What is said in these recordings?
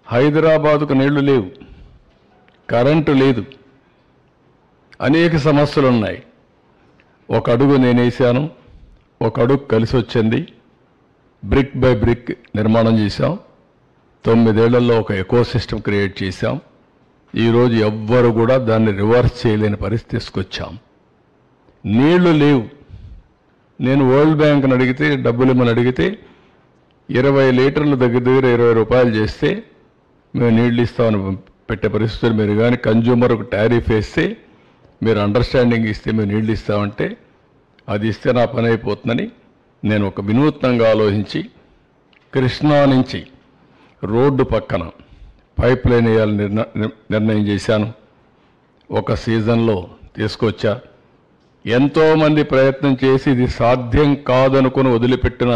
హైదరాబాదుకు నీళ్లు లేవు కరెంటు లేదు అనేక సమస్యలు ఉన్నాయి ఒక అడుగు నేనేసాను ఒక అడుగు కలిసి వచ్చింది బ్రిక్ బై బ్రిక్ నిర్మాణం చేశాం తొమ్మిదేళ్లలో ఒక ఎకో సిస్టమ్ క్రియేట్ చేశాం ఈరోజు ఎవ్వరు కూడా దాన్ని రివర్స్ చేయలేని పరిస్థితి తీసుకొచ్చాం నీళ్లు లేవు నేను వరల్డ్ బ్యాంక్ని అడిగితే డబ్బులు ఇమ్మని అడిగితే ఇరవై లీటర్లు దగ్గర దగ్గర ఇరవై రూపాయలు చేస్తే మేము నీళ్ళు ఇస్తామని పెట్టే పరిస్థితులు మీరు కానీ కన్జ్యూమర్ ఒక టారిఫ్ వేస్తే మీరు అండర్స్టాండింగ్ ఇస్తే మేము నీళ్ళు ఇస్తామంటే అది ఇస్తే నా పని అయిపోతుందని నేను ఒక వినూత్నంగా ఆలోచించి కృష్ణా నుంచి రోడ్డు పక్కన పైప్ లైన్ వేయాలని నిర్ణ నిర్ణయం చేశాను ఒక సీజన్లో తీసుకొచ్చా ఎంతోమంది ప్రయత్నం చేసి ఇది సాధ్యం కాదనుకుని వదిలిపెట్టిన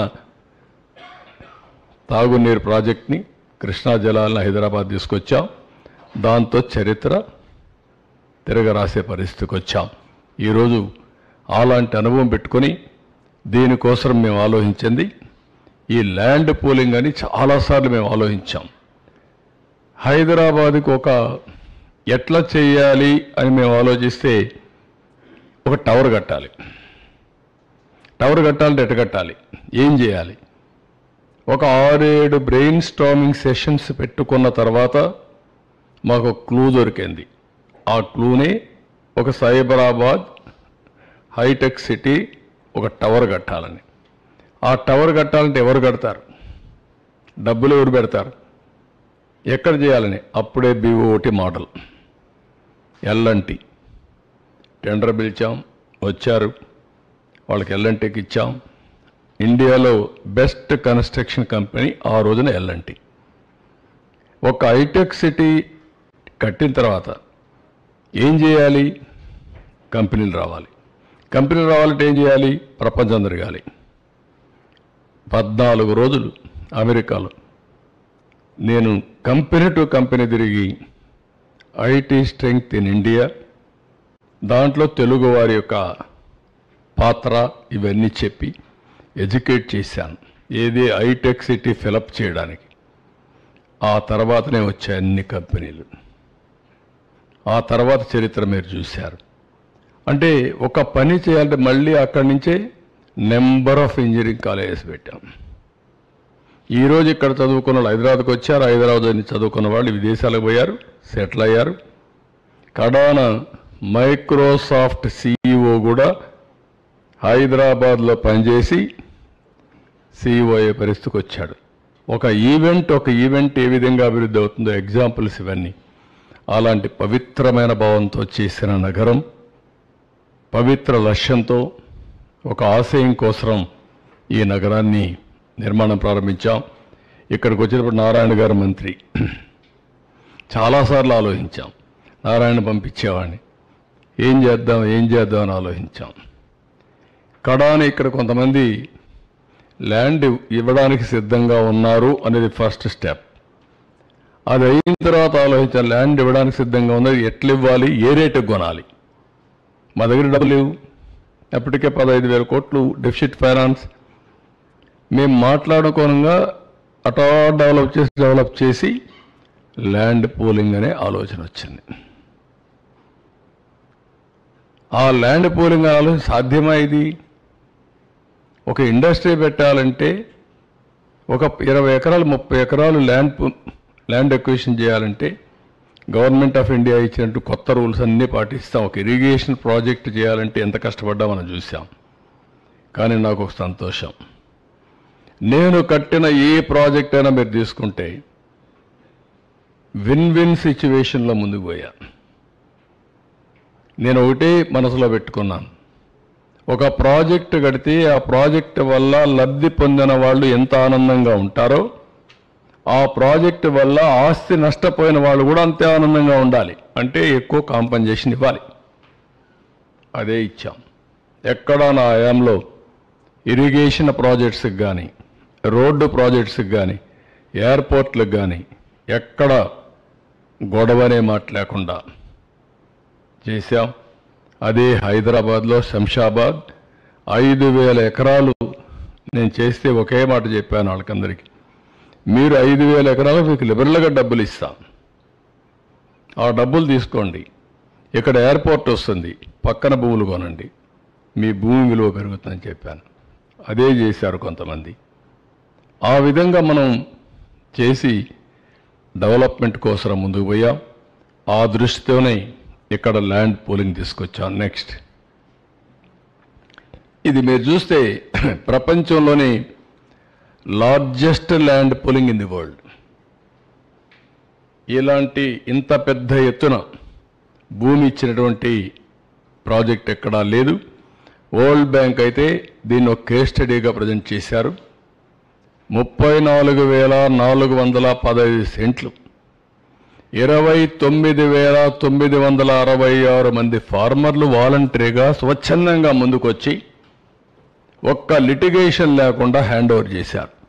తాగునీరు ప్రాజెక్ట్ని కృష్ణా జలాలను హైదరాబాద్ తీసుకొచ్చాం దాంతో చరిత్ర తిరగరాసే పరిస్థితికి వచ్చాం ఈరోజు అలాంటి అనుభవం పెట్టుకొని దీనికోసం మేము ఆలోచించింది ఈ ల్యాండ్ పూలింగ్ అని చాలాసార్లు మేము ఆలోచించాం హైదరాబాద్కి ఒక ఎట్లా చేయాలి అని మేము ఆలోచిస్తే ఒక టవర్ కట్టాలి టవర్ కట్టాలంటే ఎట్ట కట్టాలి ఏం చేయాలి ఒక ఆరేడు బ్రెయిన్ స్టామింగ్ సెషన్స్ పెట్టుకున్న తర్వాత మాకు క్లూ దొరికింది ఆ క్లూని ఒక సైబరాబాద్ హైటెక్ సిటీ ఒక టవర్ కట్టాలని ఆ టవర్ కట్టాలంటే ఎవరు కడతారు డబ్బులు ఎవరు పెడతారు ఎక్కడ చేయాలని అప్పుడే బీఓటి మోడల్ ఎల్ఎన్టీ టెండర్ పిలిచాం వచ్చారు వాళ్ళకి ఎల్ఎన్టీకి ఇచ్చాం ఇండియాలో బెస్ట్ కన్స్ట్రక్షన్ కంపెనీ ఆ రోజున ఎల్ఎన్టీ ఒక హైటెక్ సిటీ కట్టిన తర్వాత ఏం చేయాలి కంపెనీలు రావాలి కంపెనీలు రావాలంటే ఏం చేయాలి ప్రపంచం తిరగాలి పద్నాలుగు రోజులు అమెరికాలో నేను కంపెనీ టు కంపెనీ తిరిగి ఐటీ స్ట్రెంగ్త్ ఇన్ ఇండియా దాంట్లో తెలుగు వారి యొక్క పాత్ర ఇవన్నీ చెప్పి ఎడ్యుకేట్ చేశాను ఏది హైటెక్ సిటీ ఫిలప్ చేయడానికి ఆ తర్వాతనే వచ్చాయి అన్ని కంపెనీలు ఆ తర్వాత చరిత్ర మీరు చూశారు అంటే ఒక పని చేయాలంటే మళ్ళీ అక్కడి నుంచే నెంబర్ ఆఫ్ ఇంజనీరింగ్ కాలేజెస్ పెట్టాం ఈరోజు ఇక్కడ చదువుకున్న వాళ్ళు హైదరాబాద్కి వచ్చారు హైదరాబాద్ నుంచి చదువుకున్న వాళ్ళు విదేశాలకు పోయారు సెటిల్ అయ్యారు కడాన మైక్రోసాఫ్ట్ సిఇఓ కూడా హైదరాబాద్లో పనిచేసి సిఇఓ అయ్యే పరిస్థితికి వచ్చాడు ఒక ఈవెంట్ ఒక ఈవెంట్ ఏ విధంగా అభివృద్ధి అవుతుందో ఎగ్జాంపుల్స్ ఇవన్నీ అలాంటి పవిత్రమైన భావంతో చేసిన నగరం పవిత్ర లక్ష్యంతో ఒక ఆశయం కోసం ఈ నగరాన్ని నిర్మాణం ప్రారంభించాం ఇక్కడికి వచ్చినప్పుడు నారాయణ గారు మంత్రి చాలాసార్లు ఆలోచించాం నారాయణ పంపించేవాడిని ఏం చేద్దాం ఏం చేద్దాం అని ఆలోచించాం కడాని ఇక్కడ కొంతమంది ల్యాండ్ ఇవ్వడానికి సిద్ధంగా ఉన్నారు అనేది ఫస్ట్ స్టెప్ అది అయిన తర్వాత ఆలోచించాలి ల్యాండ్ ఇవ్వడానికి సిద్ధంగా ఉన్నది ఎట్లా ఇవ్వాలి ఏ రేటుకు కొనాలి మా దగ్గర డబ్బులు లేవు ఎప్పటికే పదహైదు వేల కోట్లు డెఫిసిట్ ఫైనాన్స్ మేము మాట్లాడుకోనంగా అటా డెవలప్ చేసి డెవలప్ చేసి ల్యాండ్ పూలింగ్ అనే ఆలోచన వచ్చింది ఆ ల్యాండ్ పూలింగ్ అనే ఆలోచన సాధ్యమా ఇది ఒక ఇండస్ట్రీ పెట్టాలంటే ఒక ఇరవై ఎకరాలు ముప్పై ఎకరాలు ల్యాండ్ పు- ల్యాండ్ ఎక్విజిషన్ చేయాలంటే గవర్నమెంట్ ఆఫ్ ఇండియా ఇచ్చినట్టు కొత్త రూల్స్ అన్నీ పాటిస్తాం ఒక ఇరిగేషన్ ప్రాజెక్ట్ చేయాలంటే ఎంత కష్టపడ్డా మనం చూసాం కానీ నాకు ఒక సంతోషం నేను కట్టిన ఏ ప్రాజెక్ట్ అయినా మీరు తీసుకుంటే విన్ విన్ సిచ్యువేషన్లో ముందుకు పోయా నేను ఒకటే మనసులో పెట్టుకున్నాను ఒక ప్రాజెక్ట్ కడితే ఆ ప్రాజెక్ట్ వల్ల లబ్ధి పొందిన వాళ్ళు ఎంత ఆనందంగా ఉంటారో ఆ ప్రాజెక్ట్ వల్ల ఆస్తి నష్టపోయిన వాళ్ళు కూడా అంతే ఆనందంగా ఉండాలి అంటే ఎక్కువ కాంపన్సేషన్ ఇవ్వాలి అదే ఇచ్చాం ఎక్కడ నా హయాంలో ఇరిగేషన్ ప్రాజెక్ట్స్కి కానీ రోడ్డు ప్రాజెక్ట్స్కి కానీ ఎయిర్పోర్ట్లకు కానీ ఎక్కడ గొడవనే మాట లేకుండా చేశాం అదే హైదరాబాద్లో శంషాబాద్ ఐదు వేల ఎకరాలు నేను చేస్తే ఒకే మాట చెప్పాను వాళ్ళకందరికీ మీరు ఐదు వేల ఎకరాలు మీకు లిబరల్గా డబ్బులు ఇస్తాం ఆ డబ్బులు తీసుకోండి ఇక్కడ ఎయిర్పోర్ట్ వస్తుంది పక్కన భూములు కొనండి మీ భూమి విలువ పెరుగుతుందని చెప్పాను అదే చేశారు కొంతమంది ఆ విధంగా మనం చేసి డెవలప్మెంట్ కోసం ముందుకు పోయాం ఆ దృష్టితోనే ఇక్కడ ల్యాండ్ పూలింగ్ తీసుకొచ్చాం నెక్స్ట్ ఇది మీరు చూస్తే ప్రపంచంలోని largest land pooling in the world ఇలాంటి ఇంత పెద్ద ఎత్తున భూమి ఇచ్చినటువంటి ప్రాజెక్ట్ ఎక్కడా లేదు వరల్డ్ బ్యాంక్ అయితే దీన్ని ఒక కేస్ స్టడీగా ప్రజెంట్ చేశారు ముప్పై నాలుగు వేల నాలుగు వందల పదహైదు సెంట్లు ఇరవై తొమ్మిది వేల తొమ్మిది వందల అరవై ఆరు మంది ఫార్మర్లు వాలంటరీగా స్వచ్ఛందంగా ముందుకొచ్చి ఒక్క లిటిగేషన్ లేకుండా హ్యాండ్ ఓవర్ చేశారు